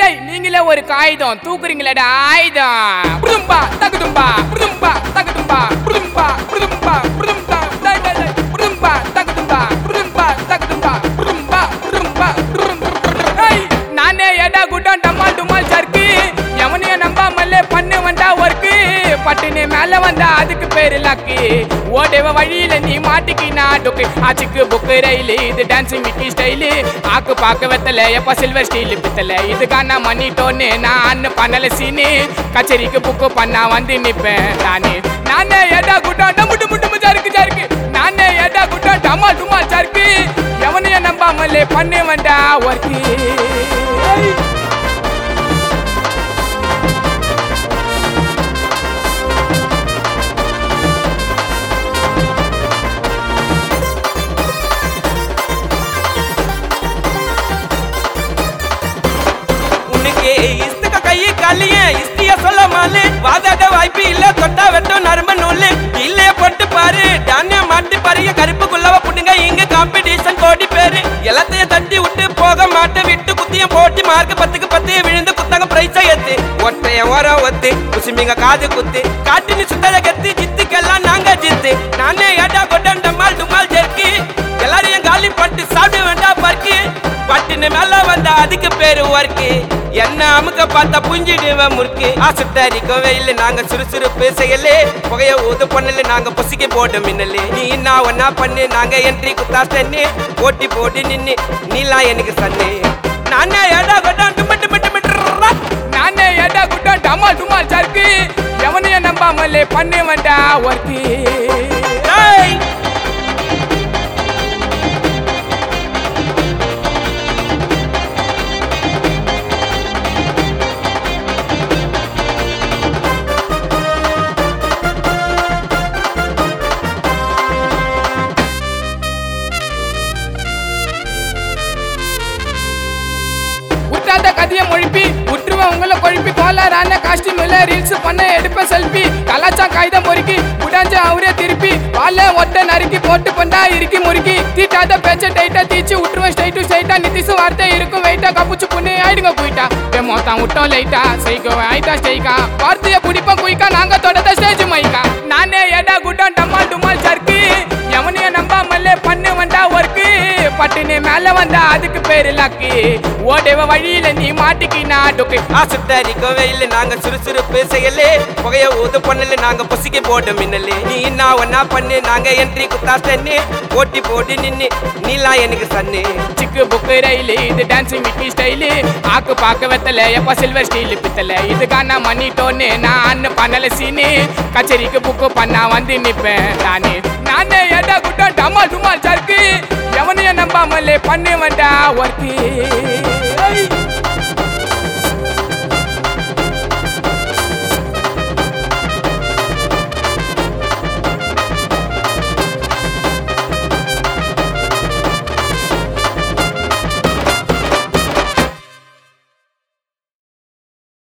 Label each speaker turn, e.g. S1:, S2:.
S1: டேய் நீங்களே ஒரு காகிதம் தூக்குறீங்களேடா ஆயுதம் புதும்பா தகுதும்பா புதும்பா தகுதும்பா புதும்பா புதும்பா புதும்பா டேய் டேய் டேய் புதும்பா தகுதும்பா புதும்பா தகுதும்பா புதும்பா புதும்பா ஏய் நானே எடா குட்டம் டம்மால் டும்மால் சர்க்கு எவனையும் நம்பாமலே பண்ணு வந்தா ஒர்க்கு பட்டுன்னு மேல வந்தா அதுக்கு பேரு லக்கு ஓடவ வழியில நீ மாட்டிக்கினா டொக்கு ஆச்சுக்கு புக்கு ரயிலு இது டான்ஸ் மிக்கி ஸ்டைலு ஆக்கு பாக்க வெத்தல எப்ப சில்வர் ஸ்டீல் பித்தல இதுக்கான மணி டோன்னு நான் பண்ணல சீனு கச்சேரிக்கு புக்கு பண்ணா வந்து நிப்பேன் நானு நானே ஏடா குட்டம் டமுட்டு முட்டு சருக்கு சருக்கு நானே ஏடா குட்டம் டமா டுமா சருக்கு எவனையும் நம்பாமலே பண்ணு வந்தா ஒர்க்கு
S2: உனக்கு இஸ்துக்க கையை காலிய இஸ்திய சொல்ல மாலு வாதாட வாய்ப்பு இல்ல தொட்டா வெட்டும் நரம்பு நூலு இல்லைய போட்டு பாரு தானிய மாட்டு பாருங்க கருப்புக்குள்ளவ புடுங்க இங்க காம்படிஷன் கோடி பேரு எல்லாத்தையும் தட்டி விட்டு போக மாட்டு விட்டு குத்தியம் போட்டு மார்க் பத்துக்கு பத்து விழுந்து குத்தாங்க பிரைஸா ஏத்து ஒற்றைய ஓரம் ஒத்து குசிமிங்க காது குத்து காட்டினு சுத்தல கத்தி ஜித்துக்கெல்லாம் நாங்க ஜித்து நானே ஏடா கொட்டன் டம்மால் டுமால் ஜெர்க்கு எல்லாரையும் காலி பட்டு சாப்பிட வேண்டாம் பர்க்கு பட்டுன்னு மேல வந்தா அதுக்கு பேரு ஒர்க்கு என்ன அமுக்க பார்த்தா புஞ்சிடுவேன் முறுக்கு ஆசுத்தரிக்கும் வெயில் நாங்க சுறுசுறுப்பு செய்யலே புகைய ஊது பண்ணல நாங்க பொசிக்க போட்டு மின்னலே நீ என்ன ஒன்னா பண்ணு நாங்க என்ட்ரி குத்தா சென்னு போட்டி போட்டு நின்னு நீலாம் எனக்கு சன்னு நானே ஏடா கொட்டா டும்ம டும்ம டும்ம டுர்ரா.
S1: நானே ஏடா குட்டம் டமா டுமா சருக்கு எவனையும் நம்பாமலே பண்ணு வந்தா ஒர்க்கு
S2: ஏய்
S1: உற்றாத கதையை மொழிப்பி உற்றுவன் உங்களை கொழுப்பி கோளாறான காஸ்டியூம் இல்ல ரீல்ஸ் பண்ண எடுப்ப செல்ஃபி கலாச்சா காகிதம் பொறுக்கி உடாஞ்ச அவரே திருப்பி வாழ ஒட்ட நறுக்கி போட்டு கொண்டா இறுக்கி முறுக்கி தீட்டாத பேச்ச டைட்டா தீச்சு உற்றுவன் ஸ்ட்ரைட்டு ஸ்ட்ரைட்டா நிதிசு வார்த்தை இருக்கும் வெயிட்டா கப்புச்சு புண்ணு ஆயிடுங்க போயிட்டா மொத்தம் விட்டோம் லைட்டா சைக்கோ ஆயிட்டா ஸ்டைக்கா வார்த்தைய பிடிப்போம் குயிக்கா நாங்க தொடர்ந்த ஸ்டேஜ் மைக்கா நானே ஏடா குட்டம் டம்மால் டுமால் சர்க்கு எவனையும் நம்பாமலே பண்ணு வந்தா ஒர்க்கு பட்டுன்னு மேல வந்தா அதுக்கு பேரு லக்கு ஓடவ வழியில நீ மாட்டிக்கினா டொக்கு
S2: ஆசுத்தரிக்கும் வெயில் நாங்க சுறுசுறுப்பு செய்யலே புகைய ஊது பண்ணல நாங்க பொசிக்க போட்டு மின்னலே நீ என்ன ஒன்னா பண்ணு நாங்க என்ட்ரி குத்தா சென்னு போட்டி போட்டு நின்னு நீலாம் எனக்கு சன்னு
S1: சிக்கு புக்கு ரயிலு இது டான்ஸ் மிக்கி ஸ்டைலு ஆக்கு பாக்க வெத்தல எப்ப சில்வர் ஸ்டீல் பித்தல இதுக்கான மணி டோன்னு நான் பண்ணல சீனு கச்சேரிக்கு புக்கு பண்ணா வந்து நிப்பேன் நானு நானே ஏடா குட்டம் டமால் டுமால் சருக்கு எவனையும் நம்பாமலே பண்ணு வந்தா ஒர்க்கு